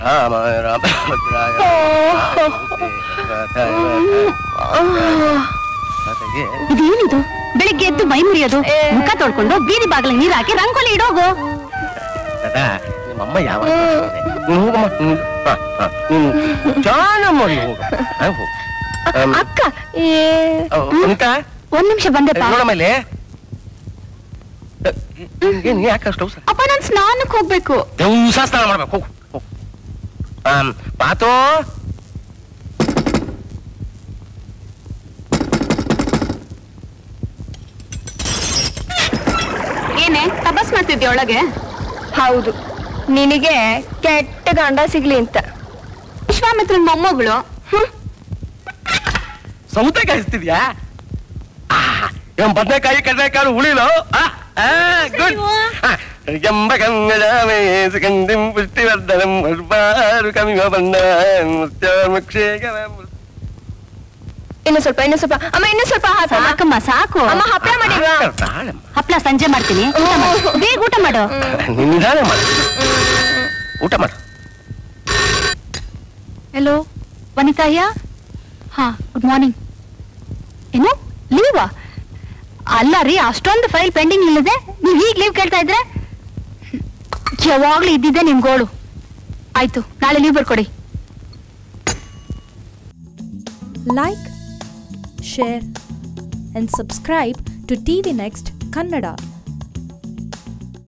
ರಾಮ ರಾಮಭದ್ರಾಯ ಇದೇನಿದು ಬೆಳಿಗ್ಗೆ ಎದ್ದು ಮೈ ಮುರಿಯೋದು ಮುಖ ತೊಳ್ಕೊಂಡು ಬೀದಿ ಬಾಗಿಲಿಗೆ ನೀರ್ ಹಾಕಿ ರಂಗೋಲಿ ಇಡೋಗು ಸದಾ ನಿಮ್ಮಮ್ಮ ಯಾವಾಗ ನೀನು ಹೋಗಮ್ಮ ನೀನು ಹಾ, ಹಾ, ನೀನು ಜಾನ ಮಾಡಿ ಹೋಗ ಹಾ, ಹೋಗು ಆಮ್, ಅಕ್ಕ ಅ, ಅನಿತಾ ಒಂದ್ ನಿಮಿಷ ಬಂದೆಪ್ಪ ನೋಡಮ್ಮ ಇಲ್ಲಿ ಏನ್ ಯಾಕೆ ಅಷ್ಟು ಅವಸರ ಅಪ್ಪ ನಾನ್ ಸ್ನಾನಕ್ ಹೋಗ್ಬೇಕು ದಿವಸ ಸ್ನಾನ ಮಾಡ್ಬೇಕು ಹೋಗು ಹೋಗು ಆಮ್, ಪಾತು ಏನೇ ತಪಸ್ ಮಾಡ್ತಿದ್ಯ ಒಳಗೆ ಹೌದು ನಿನಗೆ ಕೆಟ್ಟ ಗಂಡ ಸಿಗ್ಲಿ ಅಂತ ವಿಶ್ವಾಮಿತ್ರನ್ ಮೊಮ್ಮಗಳು ಸೌತೆಕಾಯಿ ಹಚ್ತಿದ್ಯಾ ಏನ್ ಬದನೆಕಾಯಿ ಕಡಲೆಕಾಳು ಹುಳಿಲು ಗುಡ್ ಎಂಬ ಕನ್ನಡಮೇ ಸುಗಂಧಿಂ ಪುಷ್ಟಿವರ್ಧನಂ ವರ್ಬಾರು ಕಮಿವ ಬಣ್ಣ ಇನ್ನು ಸ್ವಲ್ಪ ಇನ್ನು ಸ್ವಲ್ಪ ಅಮ್ಮ ಇನ್ನು ಸ್ವಲ್ಪ ಹಾಕ ಸಾಕಮ್ಮ ಸಾಕು ಅಮ್ಮ ಹಪ್ಪಳ ಮಾಡಿಲ್ವಾ ಹಪ್ಳ ಸಂಜೆ ಮಾಡ್ತೀನಿ ಊಟ ಮಾಡು. ಬೇಗ ಊಟ ಮಾಡು ನಿಧಾನ ಮಾಡು ಊಟ ಮಾಡು ಹೆಲೋ ವನಿತಾಯ್ಯ ಹಾ ಗುಡ್ ಮಾರ್ನಿಂಗ್ ಏನು ಲೀವಾ ಅಲ್ಲ ರೀ ಅಷ್ಟೊಂದು ಫೈಲ್ ಪೆಂಡಿಂಗ್ ಇಲ್ಲದೆ ನೀವು ಈಗ ಲೀವ್ ಕೇಳ್ತಾ ಇದ್ರೆ ಯಾವಾಗ್ಲೂ ಇದ್ದಿದ್ದೆ ನಿಮ್ ಗೋಳು ಆಯ್ತು ನಾಳೆ ಲೀವ್ ಬರ್ಕೊಡಿ like, share, and subscribe to TV Next Kannada.